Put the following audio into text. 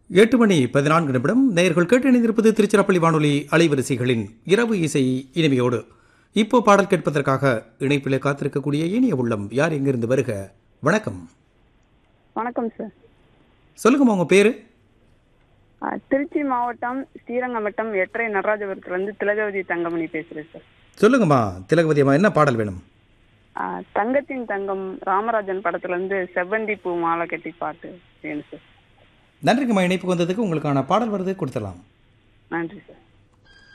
எட்டு மணி பதினான்கு நிமிடம் நேயர்கள் கேட்டு இணைந்திருப்பது திருச்சிராப்பள்ளி வானொலி அலைவரிசைகளின் இரவு இசை இனிமையோடு இப்போ பாடல் கேட்பதற்காக இணைப்பிலே காத்திருக்கக்கூடிய இனிய உள்ளம் யார் எங்கிருந்து வருக வணக்கம் வணக்கம் சார் சொல்லுங்கம்மா உங்க பேரு ஆ, திருச்சி மாவட்டம் ஸ்ரீரங்கம் வட்டம் எட்டரை நடராஜபுரத்துலேருந்து திலகவதி தங்கமணி பேசுகிறேன் சார் சொல்லுங்கம்மா திலகவதி அம்மா என்ன பாடல் வேணும் ஆ, தங்கத்தின் தங்கம் ராமராஜன் படத்துலேருந்து செவ்வந்தி பூ மாலை கட்டி பாட்டு வேணும் சார் நன்றிங்கம்மா இணைப்புக்கு வந்ததுக்கு உங்களுக்கான பாடல் வருது கொடுத்துடலாம் நன்றி சார்